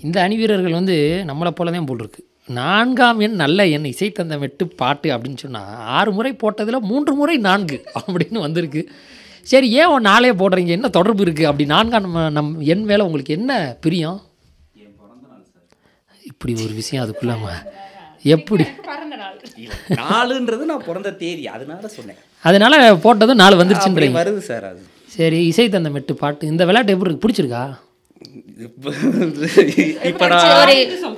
இந்த அணி வீரர்கள் வந்து நம்மளை போல தான் போல் இருக்கு நான்காம் எண் நல்ல எண் இசை தந்த மெட்டு பாட்டு அப்படின்னு சொன்னால் ஆறு முறை போட்டதில் மூன்று முறை நான்கு அப்படின்னு வந்திருக்கு சரி ஏன் ஒரு நாளே போடுறீங்க என்ன தொடர்பு இருக்குது அப்படி நான்காம் நம்ம நம் எண் மேலே உங்களுக்கு என்ன பிரியம் இப்படி ஒரு விஷயம் அதுக்குள்ளாம எப்படி பிறந்த நாள் நாலுன்றது நான் பிறந்த தேதி அதனால சொன்னேன் அதனால போட்டதும் நாலு அப்படி வந்துருச்சுன்றீங்க வருது சார் அது சரி இசை தந்த மெட்டு பாட்டு இந்த விளையாட்டு எப்படி இருக்கு பிடிச்சிருக்கா இப்போ நான் ஒரு